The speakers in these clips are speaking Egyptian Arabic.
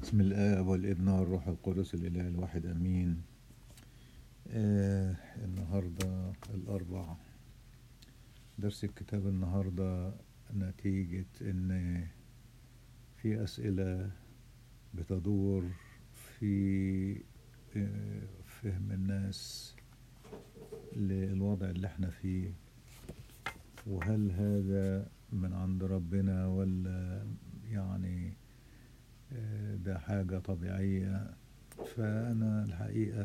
باسم الآب والابن والروح القدس الإله الواحد أمين آه النهاردة الأربع درس الكتاب النهاردة نتيجة إن في أسئلة بتدور في آه، فهم الناس للوضع اللي احنا فيه وهل هذا من عند ربنا ولا يعني آه، ده حاجة طبيعية فأنا الحقيقة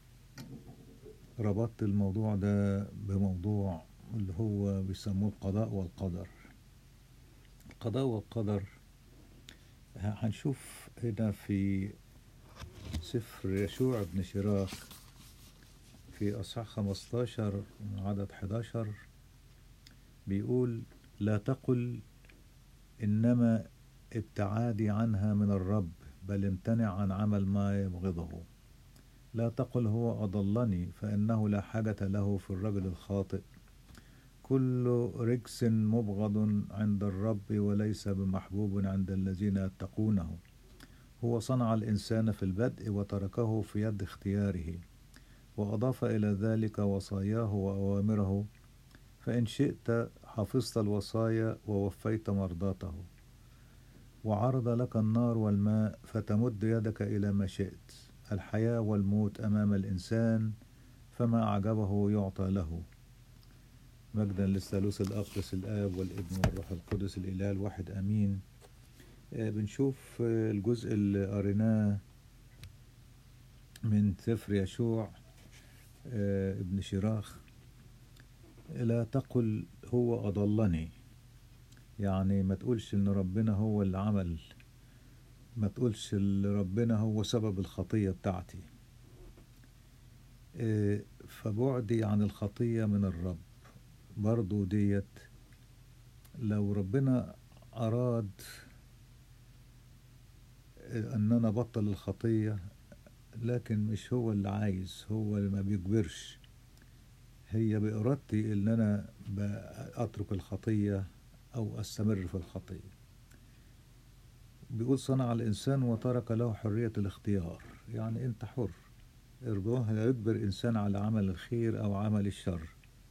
ربطت الموضوع ده بموضوع اللي هو بيسموه القضاء والقدر القضاء والقدر ه- هنشوف هنا في سفر يشوع بن شراخ في أصحاح 15 من عدد 11 بيقول لا تقل إنما ابتعادي عنها من الرب بل امتنع عن عمل ما يبغضه لا تقل هو أضلني فإنه لا حاجة له في الرجل الخاطئ كل رجس مبغض عند الرب وليس بمحبوب عند الذين يتقونه هو صنع الإنسان في البدء وتركه في يد اختياره وأضاف إلى ذلك وصاياه وأوامره فإن شئت حفظت الوصايا ووفيت مرضاته وعرض لك النار والماء فتمد يدك إلى ما شئت الحياة والموت أمام الإنسان فما أعجبه يعطى له مجدا للثالوث الأقدس الآب والابن والروح القدس الإله الواحد أمين آه، بنشوف آه، الجزء اللي قريناه من سفر يشوع آه، ابن شراخ لا تقل هو أضلني يعني ما تقولش ان ربنا هو اللي عمل ما تقولش ان ربنا هو سبب الخطية بتاعتي إيه، فبعدي عن الخطية من الرب برضو ديت لو ربنا أراد ان انا بطل الخطية لكن مش هو اللي عايز هو اللي ما بيجبرش هي بإرادتي ان انا ب- اترك الخطية أو أستمر في الخطية بيقول صنع الإنسان وترك له حرية الاختيار يعني أنت حر إرضاه لا يجبر إنسان على عمل الخير أو عمل الشر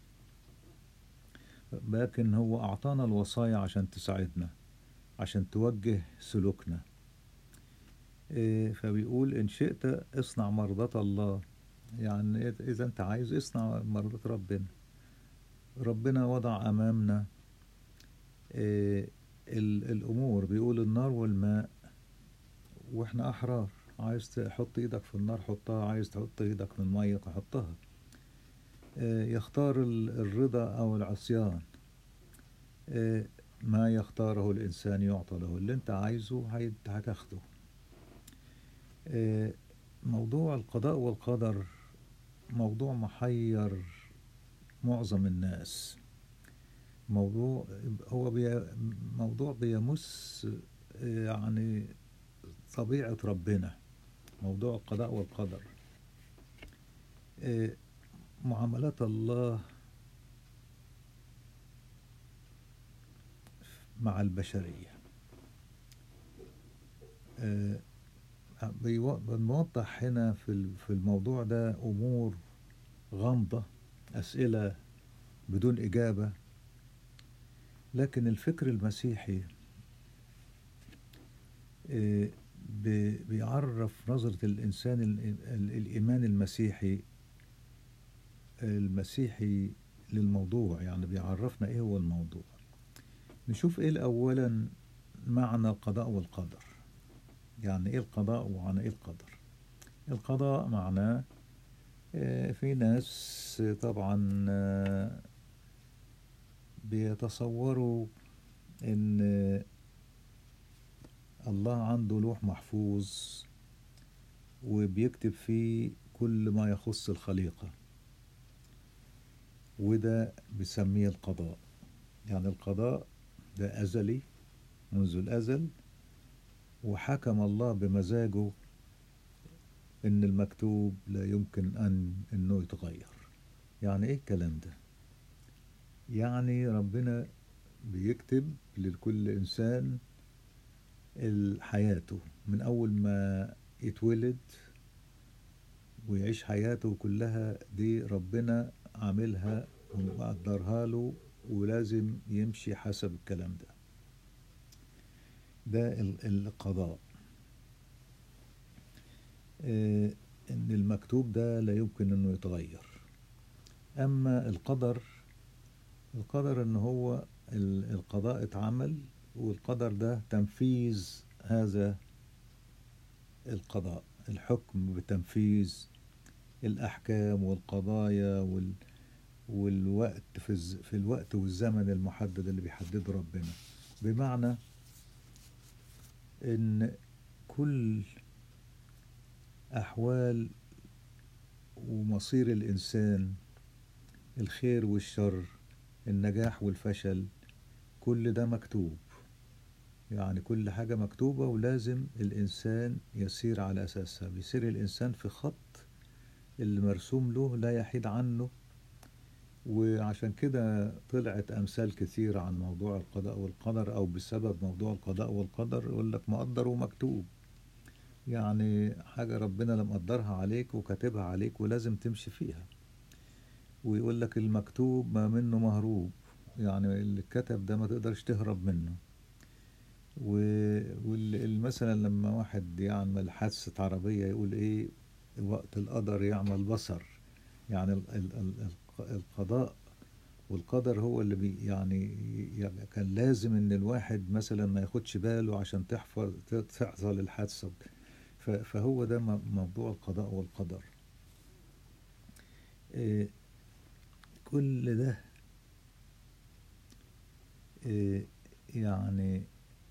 لكن هو أعطانا الوصايا عشان تساعدنا عشان توجه سلوكنا إيه، فبيقول إن شئت اصنع مرضاة الله يعني إذا أنت عايز اصنع مرضاة ربنا ربنا وضع أمامنا آه، ال- الأمور بيقول النار والماء وإحنا أحرار عايز تحط إيدك في النار حطها عايز تحط إيدك في المية حطها آه، يختار ال- الرضا أو العصيان آه، ما يختاره الإنسان يعطى له اللي أنت عايزه هيت- هتاخده آه، موضوع القضاء والقدر موضوع محير معظم الناس موضوع هو بي موضوع بيمس يعني طبيعة ربنا موضوع القضاء والقدر إيه، معاملات الله مع البشرية إيه، بيو- بنوضح هنا في ال- في الموضوع ده أمور غامضة أسئلة بدون إجابة لكن الفكر المسيحي آه، بي- بيعرف نظرة الإنسان ال- ال- الإيمان المسيحي المسيحي للموضوع يعني بيعرفنا إيه هو الموضوع نشوف إيه أولا معنى القضاء والقدر يعني إيه القضاء ومعنى إيه القدر القضاء معناه آه، في ناس طبعا آه، بيتصوروا ان الله عنده لوح محفوظ وبيكتب فيه كل ما يخص الخليقة وده بيسميه القضاء يعني القضاء ده أزلي منذ الأزل وحكم الله بمزاجه إن المكتوب لا يمكن أن إنه يتغير يعني إيه الكلام ده يعني ربنا بيكتب لكل إنسان ال- حياته من أول ما يتولد ويعيش حياته كلها دي ربنا عاملها ومقدرها له ولازم يمشي حسب الكلام ده ده ال- القضاء آه، ان المكتوب ده لا يمكن انه يتغير اما القدر القدر ان هو ال- القضاء اتعمل والقدر ده تنفيذ هذا القضاء الحكم بتنفيذ الأحكام والقضايا وال والوقت في الز... في الوقت والزمن المحدد اللي بيحدده ربنا بمعنى إن كل أحوال ومصير الإنسان الخير والشر النجاح والفشل كل ده مكتوب يعني كل حاجة مكتوبة ولازم الإنسان يسير على أساسها بيسير الإنسان في خط اللي مرسوم له لا يحيد عنه وعشان كده طلعت أمثال كثيرة عن موضوع القضاء والقدر أو بسبب موضوع القضاء والقدر يقول لك مقدر ومكتوب يعني حاجة ربنا لم قدرها عليك وكاتبها عليك ولازم تمشي فيها ويقول لك المكتوب ما منه مهروب يعني اللي كتب ده ما تقدرش تهرب منه ومثلا لما واحد يعمل حادثة عربية يقول ايه وقت القدر يعمل بصر يعني ال- ال- ال- الق- القضاء والقدر هو اللي بي يعني يعني كان لازم ان الواحد مثلا ما ياخدش باله عشان تحفظ تحصل الحادثة ف- فهو ده م- موضوع القضاء والقدر إيه، كل ده إيه، يعني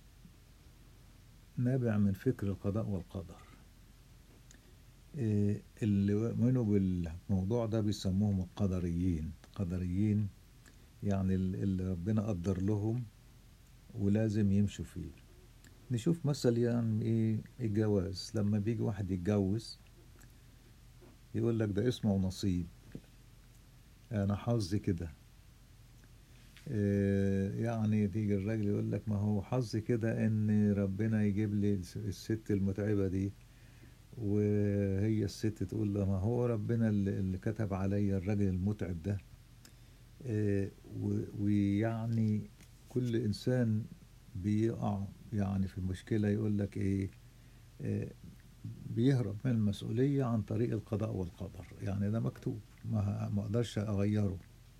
نابع من فكر القضاء والقدر إيه، اللي يؤمنوا بالموضوع ده بيسموهم القدريين قدريين يعني ال- اللي ربنا قدر لهم ولازم يمشوا فيه نشوف مثل يعني ايه الجواز لما بيجي واحد يتجوز يقول لك ده اسمه نصيب انا حظي كده إيه، يعني تيجي الراجل يقول لك ما هو حظي كده ان ربنا يجيب لي الس- الست المتعبة دي وهي الست تقول له ما هو ربنا اللي اللي كتب عليا الراجل المتعب ده إيه، و- ويعني كل انسان بيقع يعني في مشكلة يقول لك ايه إيه، بيهرب من المسؤولية عن طريق القضاء والقدر يعني ده مكتوب ما ما اقدرش اغيره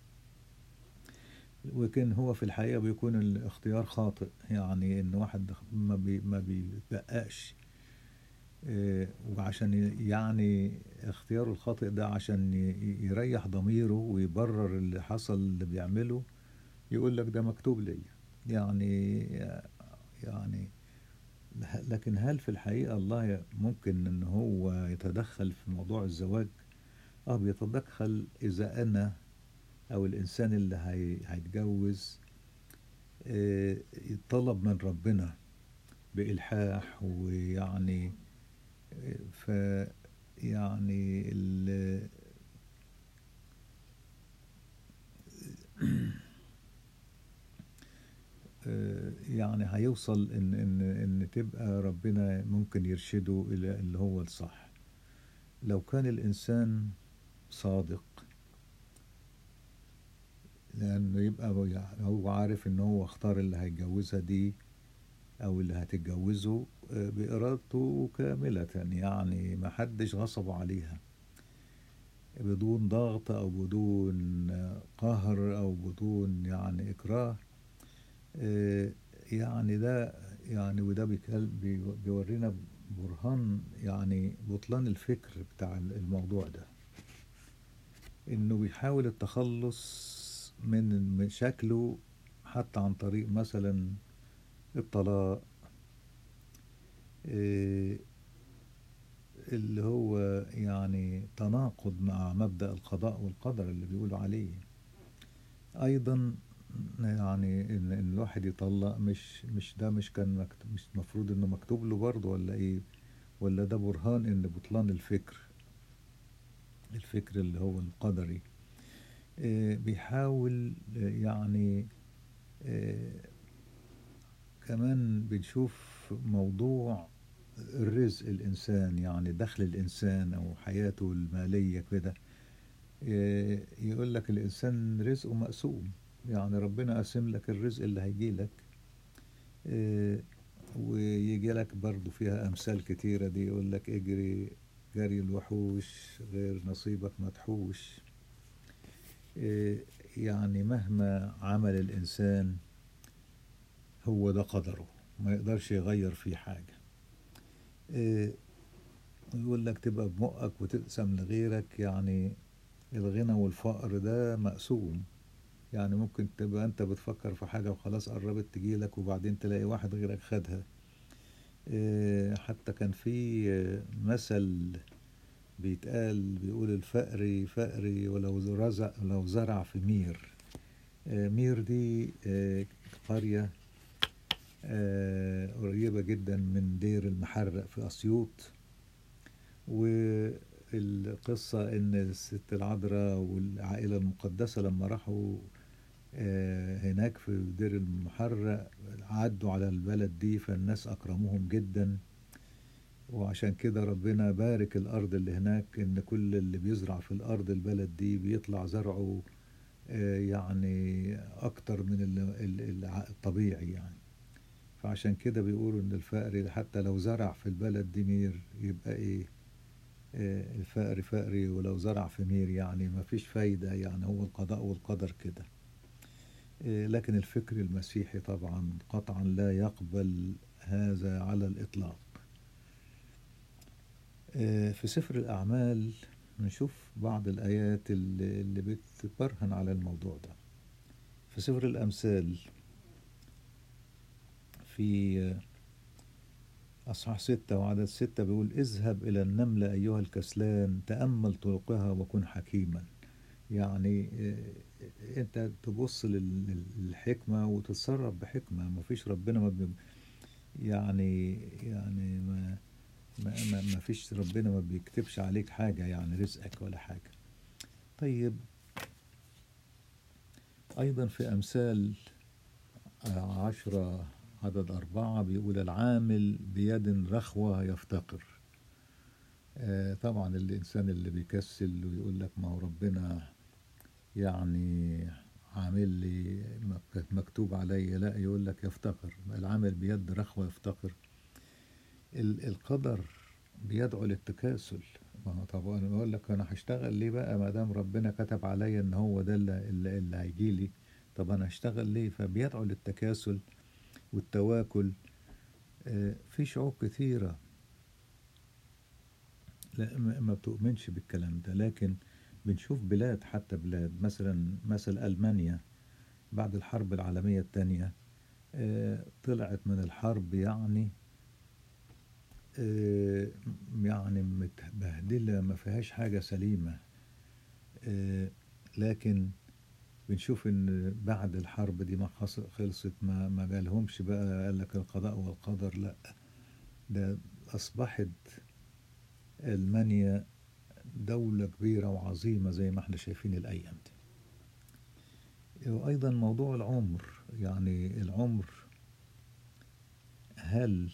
وكان هو في الحقيقة بيكون الاختيار خاطئ يعني ان واحد ما بي ما بيبقاش إيه، وعشان ي- يعني اختياره الخاطئ ده عشان ي- يريح ضميره ويبرر اللي حصل اللي بيعمله يقول لك ده مكتوب لي يعني يعني لكن هل في الحقيقة الله ممكن ان هو يتدخل في موضوع الزواج اه بيتدخل اذا انا او الانسان اللي هي هيتجوز آه، يطلب من ربنا بإلحاح ويعني آه، ف يعني ال- آه، يعني هيوصل ان ان ان تبقى ربنا ممكن يرشده الى اللي هو الصح لو كان الانسان صادق لانه يبقى هو يعني هو عارف ان هو اختار اللي هيتجوزها دي او اللي هتتجوزه آه، بارادته كاملة يعني ما حدش غصبه عليها بدون ضغط او بدون آه، قهر او بدون يعني اكراه آه، يعني ده يعني وده بيكل- بي- بيورينا برهان يعني بطلان الفكر بتاع الموضوع ده انه بيحاول التخلص من من شكله حتى عن طريق مثلا الطلاق إيه، اللي هو يعني تناقض مع مبدأ القضاء والقدر اللي بيقولوا عليه ايضا يعني ان إن الواحد يطلق مش مش ده مش كان مكتوب مش المفروض انه مكتوب له برضه ولا ايه ولا ده برهان ان بطلان الفكر الفكر اللي هو القدري آه، بيحاول آه، يعني آه، كمان بنشوف في موضوع الرزق الإنسان يعني دخل الإنسان أو حياته المالية كده إيه، يقول لك الإنسان رزقه مقسوم يعني ربنا قاسم لك الرزق اللي هيجي لك إيه، ويجي لك برضو فيها أمثال كتيرة دي يقول لك اجري جري الوحوش غير نصيبك مدحوش إيه، يعني مهما عمل الإنسان هو ده قدره ما يقدرش يغير فيه حاجة إيه، يقول لك تبقى بمقك وتقسم لغيرك يعني الغنى والفقر ده مقسوم يعني ممكن تبقى انت بتفكر في حاجة وخلاص قربت تجيلك وبعدين تلاقي واحد غيرك خدها إيه، حتى كان في آه، مثل بيتقال بيقول الفقري فقري ولو رزع لو زرع في مير آه، مير دي آه، قرية آه، قريبة جدا من دير المحرق في أسيوط والقصة إن الست العذراء والعائلة المقدسة لما راحوا آه، هناك في دير المحرق عدوا على البلد دي فالناس أكرموهم جدا وعشان كده ربنا بارك الأرض اللي هناك إن كل اللي بيزرع في الأرض البلد دي بيطلع زرعه آه، يعني أكتر من ال- ال- الع- الطبيعي يعني فعشان كده بيقولوا إن الفقري حتى لو زرع في البلد دي مير يبقى إيه آه، الفقر فقري ولو زرع في مير يعني ما فيش فايدة يعني هو القضاء والقدر كده آه، لكن الفكر المسيحي طبعا قطعا لا يقبل هذا على الإطلاق آه، في سفر الأعمال نشوف بعض الآيات اللي اللي بتبرهن على الموضوع ده في سفر الأمثال في آه، أصحاح ستة وعدد ستة بيقول اذهب إلى النملة أيها الكسلان تأمل طرقها وكن حكيما يعني آه، أنت تبص لل- لل- للحكمة وتتصرف بحكمة ما فيش ربنا ما بي يعني يعني ما ما, ما, ما فيش ربنا ما بيكتبش عليك حاجة يعني رزقك ولا حاجة طيب أيضا في أمثال آه، عشرة عدد أربعة بيقول العامل بيد رخوة يفتقر آه، طبعا الإنسان اللي بيكسل ويقول لك ما هو ربنا يعني عامل لي مك- مكتوب علي لا يقول لك يفتقر العامل بيد رخوة يفتقر ال- القدر بيدعو للتكاسل ما هو طبعا انا بقول لك انا هشتغل ليه بقى ما دام ربنا كتب عليا ان هو ده اللي, اللي, اللي هيجي لي طب انا هشتغل ليه فبيدعو للتكاسل والتواكل آه، في شعوب كثيرة لا ما ما بتؤمنش بالكلام ده لكن بنشوف بلاد حتى بلاد مثلا مثل ألمانيا بعد الحرب العالمية الثانية آه، طلعت من الحرب يعني آه، يعني متبهدلة ما فيهاش حاجة سليمة آه، لكن بنشوف ان بعد الحرب دي ما خص- خلصت ما ما جالهمش بقى قال لك القضاء والقدر لا ده اصبحت المانيا دولة كبيرة وعظيمة زي ما احنا شايفين الايام دي وايضا موضوع العمر يعني العمر هل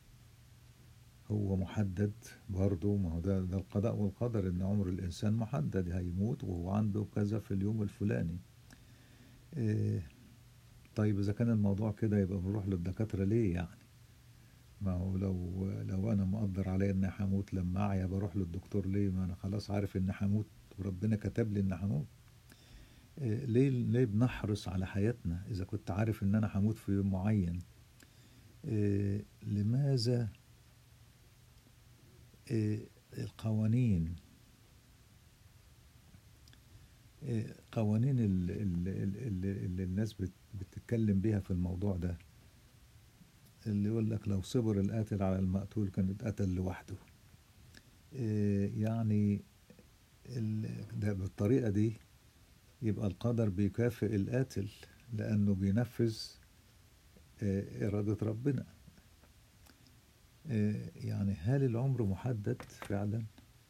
هو محدد برضه ما هو ده, ده القضاء والقدر ان عمر الانسان محدد هيموت وهو عنده كذا في اليوم الفلاني إيه طيب اذا كان الموضوع كده يبقى بنروح للدكاترة ليه يعني ما هو لو لو انا مقدر عليا اني هموت لما اعيا بروح للدكتور ليه ما انا خلاص عارف اني هموت وربنا كتب لي اني هموت إيه ليه ليه بنحرص على حياتنا اذا كنت عارف ان انا هموت في يوم معين إيه لماذا إيه القوانين إيه قوانين ال- ال- ال- ال- اللي الناس بت- بتتكلم بيها في الموضوع ده اللي يقول لك لو صبر القاتل على المقتول كان اتقتل لوحده إيه يعني ال- ده بالطريقة دي يبقى القدر بيكافئ القاتل لأنه بينفذ إيه، إرادة ربنا إيه، يعني هل العمر محدد فعلا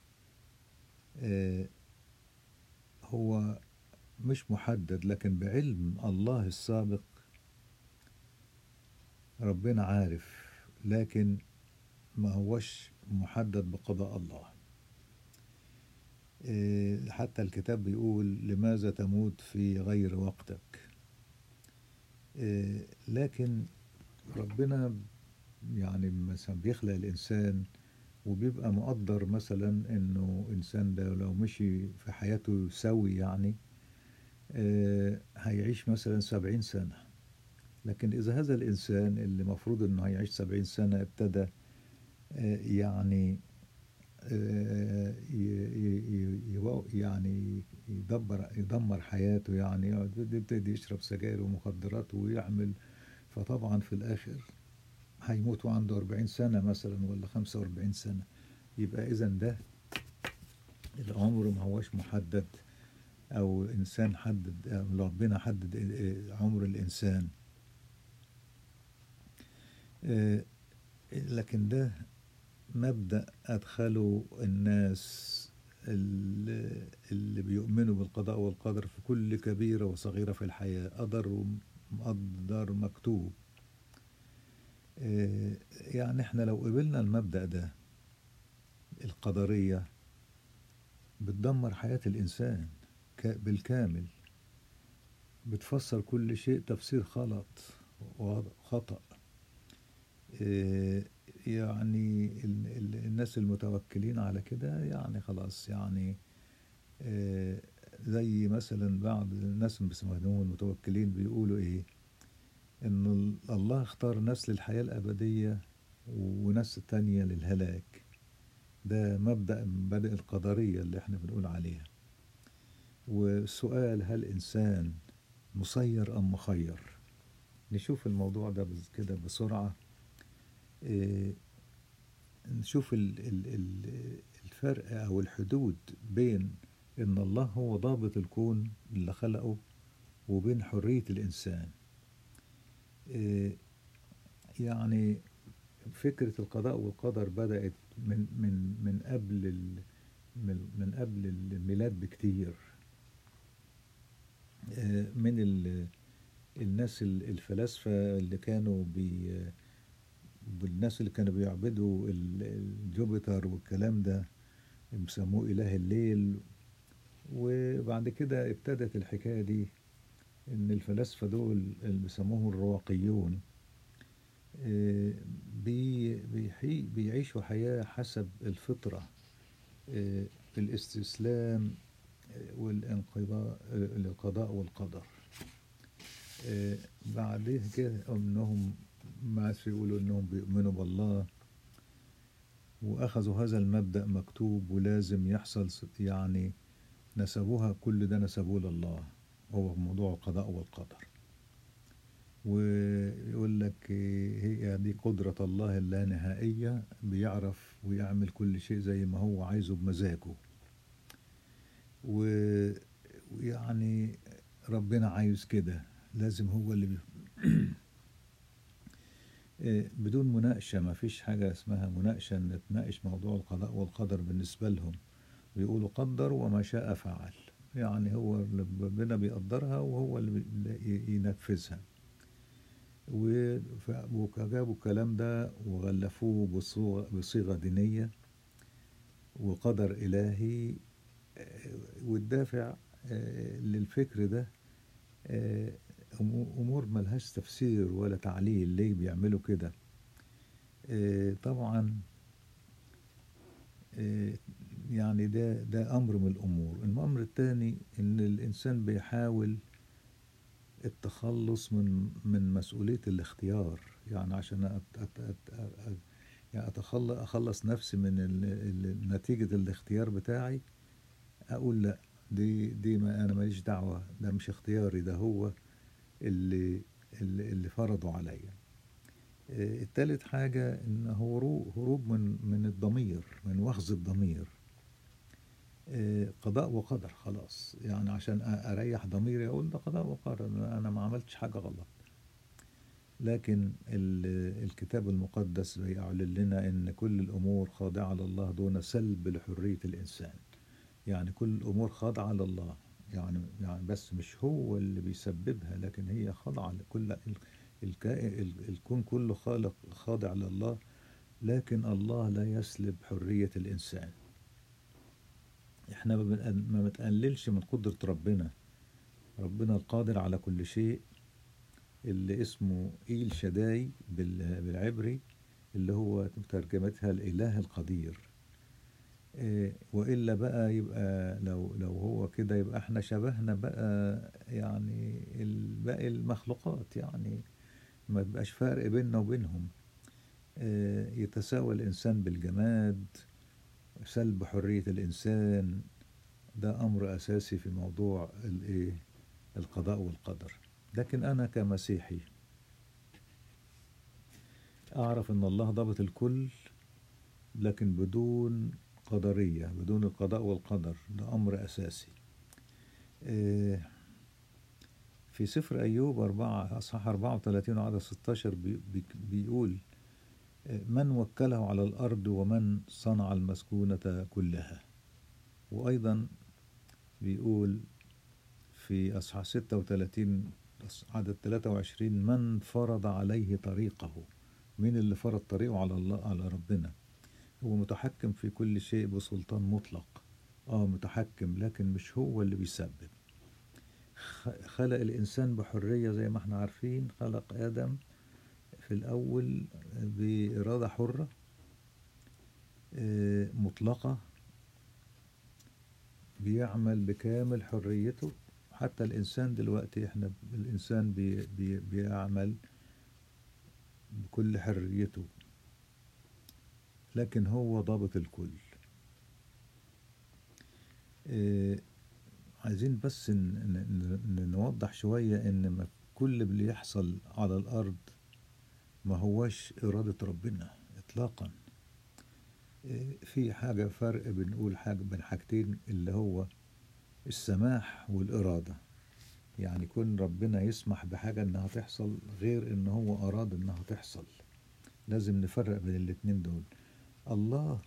إيه، هو مش محدد لكن بعلم الله السابق ربنا عارف لكن ما هوش محدد بقضاء الله إيه، حتى الكتاب بيقول لماذا تموت في غير وقتك إيه، لكن ربنا يعني مثلا بيخلق الإنسان وبيبقى مقدر مثلا إنه إنسان ده لو مشي في حياته سوي يعني آه، هيعيش مثلا سبعين سنة لكن إذا هذا الإنسان اللي مفروض إنه هيعيش سبعين سنة ابتدى آه، يعني آه، ي- ي- ي- يعني يدبر يدمر حياته يعني يقعد يبتدي يشرب سجاير ومخدرات ويعمل فطبعا في الآخر هيموت وعنده 40 سنة مثلا ولا 45 سنة يبقى إذا ده العمر ما هوش محدد أو إنسان حدد أو ربنا حدد عمر الإنسان آه، لكن ده مبدأ أدخله الناس اللي اللي بيؤمنوا بالقضاء والقدر في كل كبيرة وصغيرة في الحياة قدر مقدر مكتوب آه، يعني احنا لو قبلنا المبدأ ده القدرية بتدمر حياة الإنسان ك- بالكامل بتفسر كل شيء تفسير غلط وخطأ آه، يعني ال- ال- الناس المتوكلين على كده يعني خلاص يعني آه، زي مثلا بعض الناس اللي بيسموهم المتوكلين بيقولوا ايه ان ال- الله اختار ناس للحياة الأبدية وناس تانية للهلاك ده مبدأ من مبادئ القدرية اللي احنا بنقول عليها والسؤال هل إنسان مسير أم مخير نشوف الموضوع ده بس- كده بسرعة إيه، نشوف ال- ال- ال- الفرق أو الحدود بين إن الله هو ضابط الكون اللي خلقه وبين حرية الإنسان إيه، يعني فكرة القضاء والقدر بدأت من من من قبل ال من من قبل الميلاد بكتير آه، من ال الناس ال- الفلاسفة اللي كانوا بي بالناس اللي كانوا بيعبدوا ال- الجوبيتر والكلام ده بيسموه إله الليل وبعد كده ابتدت الحكاية دي إن الفلاسفة دول اللي بيسموهم الرواقيون آه، بي بيحي بيعيشوا حياة حسب الفطرة آه، الاستسلام آه، والانقضاء آه، للقضاء والقدر آه، بعد كده انهم ما يقولوا انهم بيؤمنوا بالله واخذوا هذا المبدأ مكتوب ولازم يحصل س- يعني نسبوها كل ده نسبوه لله هو موضوع القضاء والقدر ويقول لك إيه، هي دي قدرة الله اللانهائية بيعرف ويعمل كل شيء زي ما هو عايزه بمزاجه و- ويعني ربنا عايز كده لازم هو اللي بي... إيه، بدون مناقشة ما فيش حاجة اسمها مناقشة نتناقش موضوع القضاء والقدر بالنسبة لهم بيقولوا قدر وما شاء فعل يعني هو اللي ربنا بيقدرها وهو اللي بي- ينفذها و- ف- وجابوا الكلام ده وغلفوه بصيغة, بصيغة دينية وقدر إلهي آه، والدافع آه، للفكر ده آه، أمو- أمور ملهاش تفسير ولا تعليل ليه بيعملوا كده آه، طبعا آه، يعني ده ده أمر من الأمور الأمر الثاني إن الإنسان بيحاول التخلص من من مسؤولية الاختيار يعني عشان أت أت أت أت يعني أتخلص أخلص نفسي من ال- ال- نتيجة الاختيار بتاعي أقول لا دي دي ما أنا ماليش دعوة ده مش اختياري ده هو اللي اللي, اللي فرضوا عليا آه، التالت حاجة إن هروب هروب من من الضمير من وخز الضمير آه، قضاء وقدر خلاص يعني عشان أ- أريح ضميري أقول ده قضاء وقدر أنا ما عملتش حاجة غلط لكن ال- الكتاب المقدس بيعلن لنا ان كل الامور خاضعه لله دون سلب لحريه الانسان يعني كل الامور خاضعه لله يعني يعني بس مش هو اللي بيسببها لكن هي خاضعه لكل الكائن ال- الكون كله خالق خاضع لله لكن الله لا يسلب حرية الإنسان احنا ما بنقل- ما بنقللش من قدرة ربنا ربنا القادر على كل شيء اللي اسمه إيل شداي بال- بالعبري اللي هو ترجمتها الإله القدير إيه، وإلا بقى يبقى لو لو هو كده يبقى احنا شبهنا بقى يعني ال- باقي المخلوقات يعني ما بيبقاش فرق بيننا وبينهم آه، يتساوى الإنسان بالجماد سلب حرية الإنسان ده أمر أساسي في موضوع الإيه القضاء والقدر لكن أنا كمسيحي أعرف أن الله ضابط الكل لكن بدون قدرية بدون القضاء والقدر ده أمر أساسي آه، في سفر أيوب أربعة أصحاح 34 وعدد 16 بي- بي- بيقول آه، من وكله على الأرض ومن صنع المسكونة كلها وأيضا بيقول في أصحاح 36 عدد 23 من فرض عليه طريقه مين اللي فرض طريقه على الله على ربنا هو متحكم في كل شيء بسلطان مطلق اه متحكم لكن مش هو اللي بيسبب خ- خلق الإنسان بحرية زي ما احنا عارفين خلق آدم في الأول بإرادة حرة آه، مطلقة بيعمل بكامل حريته حتى الإنسان دلوقتي احنا الإنسان بي بي بيعمل بكل حريته لكن هو ضابط الكل آه، عايزين بس ن- ن- ن- نوضح شوية ان ما كل اللي يحصل على الارض ما هوش ارادة ربنا اطلاقا آه، في حاجة فرق بنقول حاجة بين حاجتين اللي هو السماح والإرادة يعني يكون ربنا يسمح بحاجة انها تحصل غير ان هو اراد انها تحصل لازم نفرق بين الاتنين دول الله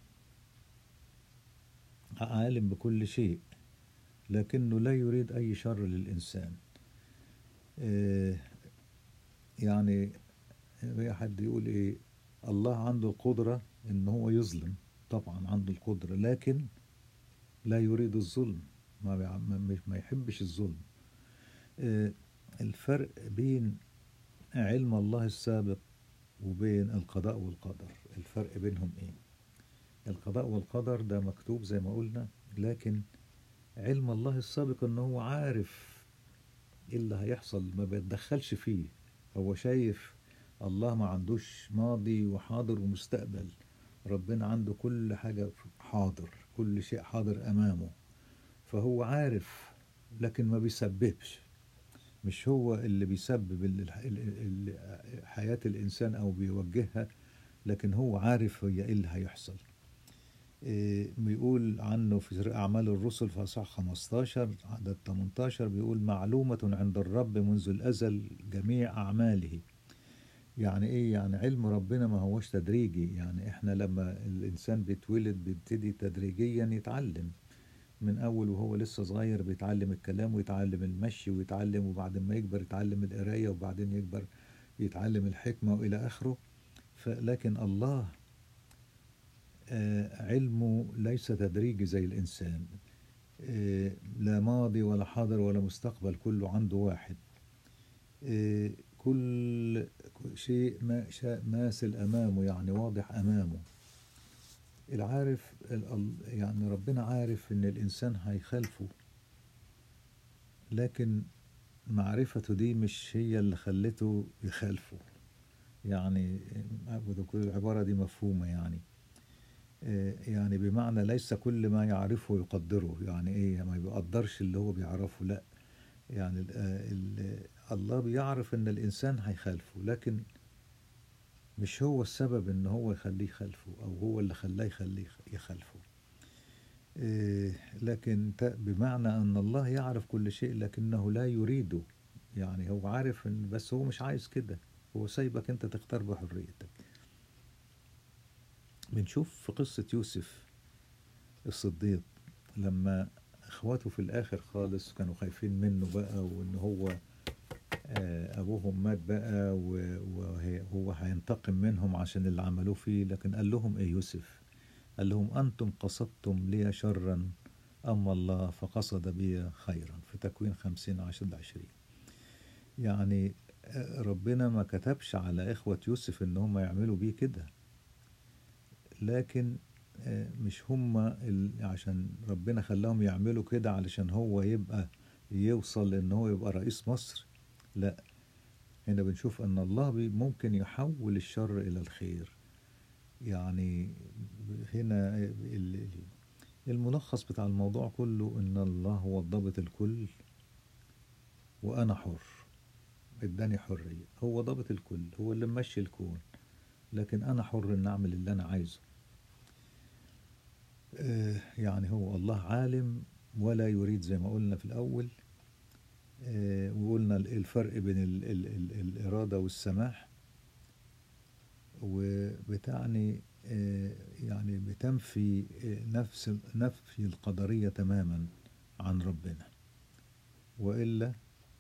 عالم بكل شيء لكنه لا يريد أي شر للإنسان آه، يعني في حد يقول إيه الله عنده القدرة إن هو يظلم طبعا عنده القدرة لكن لا يريد الظلم ما بيع- ما مش- ما يحبش الظلم آه، الفرق بين علم الله السابق وبين القضاء والقدر الفرق بينهم ايه القضاء والقدر ده مكتوب زي ما قلنا لكن علم الله السابق ان هو عارف ايه اللي هيحصل ما بيتدخلش فيه هو شايف الله ما عندوش ماضي وحاضر ومستقبل ربنا عنده كل حاجة حاضر كل شيء حاضر أمامه فهو عارف لكن ما بيسببش مش هو اللي بيسبب ال- ال- ال- حياة الإنسان أو بيوجهها لكن هو عارف هي إيه اللي هيحصل إيه، بيقول عنه في أعمال الرسل في أصحاح 15 عدد 18 بيقول معلومة عند الرب منذ الأزل جميع أعماله يعني إيه يعني علم ربنا ما هوش تدريجي يعني إحنا لما الإنسان بيتولد بيبتدي تدريجيا يتعلم من أول وهو لسه صغير بيتعلم الكلام ويتعلم المشي ويتعلم وبعدين ما يكبر يتعلم القراية وبعدين يكبر يتعلم الحكمة وإلى آخره فلكن الله آه، علمه ليس تدريجي زي الإنسان آه، لا ماضي ولا حاضر ولا مستقبل كله عنده واحد آه، كل كل شيء ما شاء ماثل أمامه يعني واضح أمامه العارف ال- ال- يعني ربنا عارف إن الإنسان هيخالفه لكن معرفته دي مش هي اللي خلته يخالفه يعني أعبد كل العبارة دي مفهومة يعني آه، يعني بمعنى ليس كل ما يعرفه يقدره يعني ايه ما بيقدرش اللي هو بيعرفه لا يعني ال- آه، ال- الله بيعرف ان الانسان هيخالفه لكن مش هو السبب ان هو يخليه يخالفه او هو اللي خلاه يخليه يخالفه آه، لكن ت- بمعنى ان الله يعرف كل شيء لكنه لا يريده يعني هو عارف ان بس هو مش عايز كده هو سايبك انت تختار بحريتك بنشوف في قصة يوسف الصديق لما اخواته في الاخر خالص كانوا خايفين منه بقى وان هو آه، أبوهم مات بقى و- وهي- وهو هينتقم منهم عشان اللي عملوه فيه لكن قال لهم إيه يوسف قال لهم أنتم قصدتم لي شرا أما الله فقصد بي خيرا في تكوين خمسين عشر عشرين يعني آه، ربنا ما كتبش على إخوة يوسف إن هم يعملوا بيه كده لكن آه، مش هم ال- عشان ربنا خلاهم يعملوا كده علشان هو يبقى يوصل ان هو يبقى رئيس مصر لا هنا بنشوف ان الله بي- ممكن يحول الشر الى الخير يعني هنا ال- ال- الملخص بتاع الموضوع كله ان الله هو الضابط الكل وانا حر اداني حرية هو ضابط الكل هو اللي ممشي الكون لكن انا حر ان اعمل اللي انا عايزه آه، يعني هو الله عالم ولا يريد زي ما قلنا في الأول آه، وقلنا ال- الفرق بين ال ال ال الإرادة والسماح وبتعني آه، يعني بتنفي آه، نفس ال- نفي القدرية تماما عن ربنا وإلا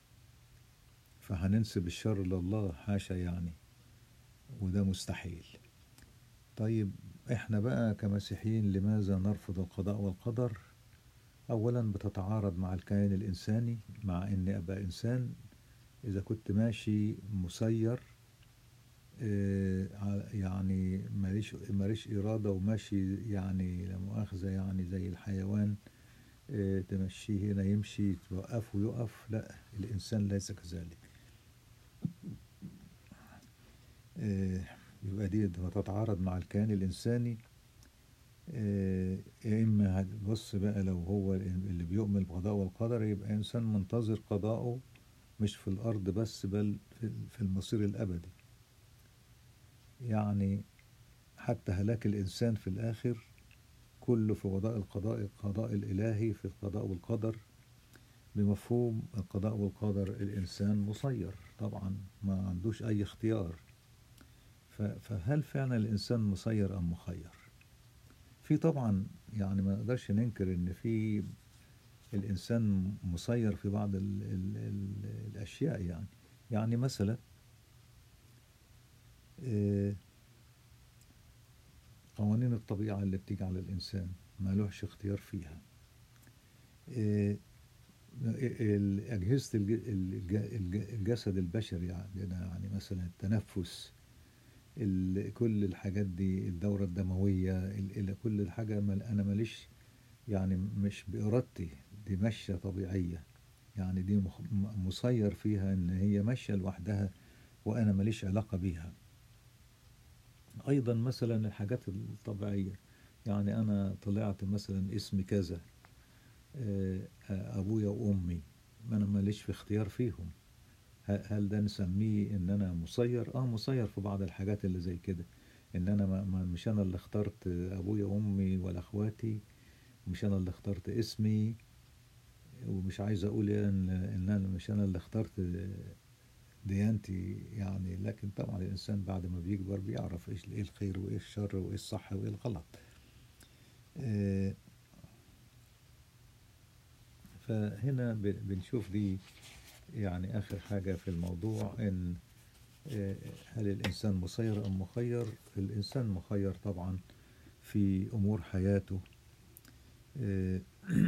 فهننسب الشر لله حاشا يعني وده مستحيل طيب احنا بقى كمسيحيين لماذا نرفض القضاء والقدر اولا بتتعارض مع الكيان الانساني مع اني ابقى انسان اذا كنت ماشي مسير آه، ع- يعني ماليش ماليش اراده وماشي يعني لا مؤاخذه يعني زي الحيوان آه، تمشيه هنا يمشي توقفه يقف لا الانسان ليس كذلك آه، يبقى دي بتتعارض مع الكيان الإنساني آه، يا إما هتبص بقى لو هو اللي بيؤمن بالقضاء والقدر يبقى إنسان منتظر قضاءه مش في الأرض بس بل في في المصير الأبدي يعني حتى هلاك الإنسان في الآخر كله في وضاء القضاء القضاء الإلهي في القضاء والقدر بمفهوم القضاء والقدر الإنسان مسير طبعا ما عندوش أي اختيار ف- فهل فعلا الإنسان مسير أم مخير؟ في طبعا يعني ما نقدرش ننكر إن في الإنسان مسير في بعض ال ال ال الأشياء يعني يعني مثلا آه، قوانين الطبيعة اللي بتيجي على الإنسان مالوش اختيار فيها آه، ال- أجهزة الج- الج- الج- الجسد البشري عندنا يعني مثلا التنفس ال- كل الحاجات دي الدورة الدموية ال- ال- كل الحاجة مال- أنا ماليش يعني مش بإرادتي دي ماشية طبيعية يعني دي مخ- م- مسير فيها إن هي ماشية لوحدها وأنا ماليش علاقة بيها أيضا مثلا الحاجات الطبيعية يعني أنا طلعت مثلا اسمي كذا آه، آه، أبويا وأمي ما أنا ماليش في اختيار فيهم ه- هل ده نسميه ان انا مسير اه مسير في بعض الحاجات اللي زي كده ان انا ما ما- مش انا اللي اخترت ابويا وامي ولا اخواتي مش انا اللي اخترت اسمي ومش عايز اقول ان ان انا مش انا اللي اخترت ديانتي يعني لكن طبعا الانسان بعد ما بيكبر بيعرف ايش ايه الخير وايه الشر وايه الصح وايه الغلط آه، فهنا ب- بنشوف دي يعني آخر حاجة في الموضوع إن آه، هل الإنسان مسير أم مخير؟ الإنسان مخير طبعا في أمور حياته آه،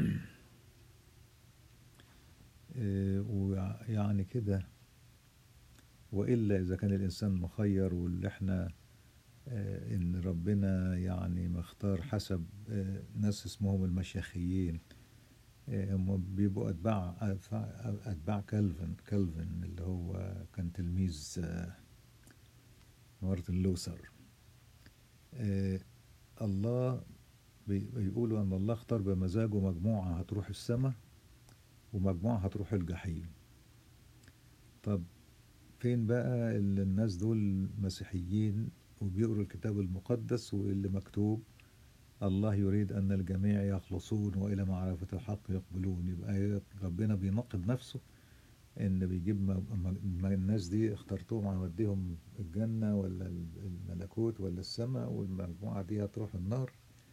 آه، ويعني كده وإلا إذا كان الإنسان مخير واللي إحنا آه، إن ربنا يعني مختار حسب آه، ناس اسمهم المشيخيين آه، هم بيبقوا أتباع أتباع أتباع كالفن كالفن اللي هو كان تلميذ آه، مارتن لوثر آه، الله بي- بيقولوا أن الله اختار بمزاجه مجموعة هتروح السماء ومجموعة هتروح الجحيم طب فين بقى ال- الناس دول مسيحيين وبيقروا الكتاب المقدس واللي مكتوب الله يريد أن الجميع يخلصون وإلى معرفة الحق يقبلون يبقى ربنا بينقد نفسه إن بيجيب م- م- م- الناس دي اخترتهم هوديهم الجنة ولا الملكوت ولا السماء والمجموعة دي هتروح النار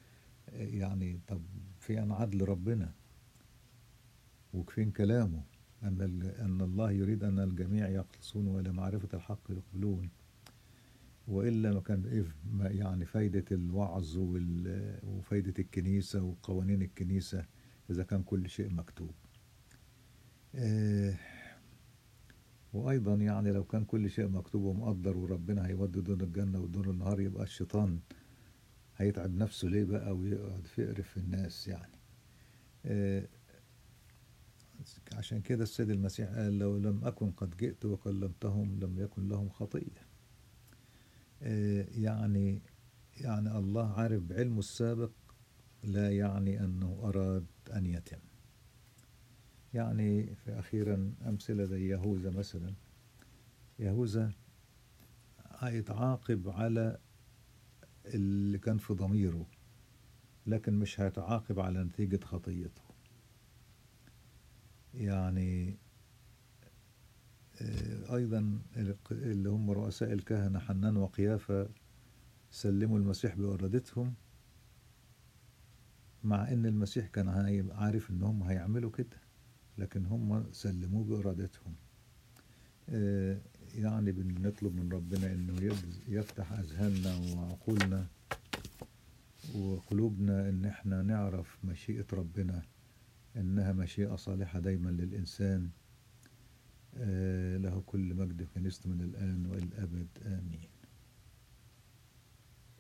يعني طب فين عدل ربنا وفين كلامه أن الج- أن الله يريد أن الجميع يخلصون وإلى معرفة الحق يقبلون وإلا ما كان إيه ما يعني فايدة الوعظ وال- وفايدة الكنيسة وقوانين الكنيسة إذا كان كل شيء مكتوب آه، وأيضا يعني لو كان كل شيء مكتوب ومقدر وربنا هيودي دون الجنة ودون النهار يبقى الشيطان هيتعب نفسه ليه بقى ويقعد يقرف في الناس يعني آه، عشان كده السيد المسيح قال لو لم أكن قد جئت وكلمتهم لم يكن لهم خطية آه، يعني يعني الله عارف بعلمه السابق لا يعني أنه أراد أن يتم يعني في أخيرا أمثلة زي يهوذا مثلا يهوذا هيتعاقب على اللي كان في ضميره لكن مش هيتعاقب على نتيجة خطيته يعني آه، أيضا اللي هم رؤساء الكهنة حنان وقيافة سلموا المسيح بإرادتهم مع إن المسيح كان هي- عارف إن هم هيعملوا كده لكن هم سلموه بإرادتهم آه، يعني بنطلب من ربنا إنه يب- يفتح أذهاننا وعقولنا وقلوبنا إن إحنا نعرف مشيئة ربنا إنها مشيئة صالحة دايما للإنسان آه، له كل مجد في كنيسته من الآن وإلى الأبد آمين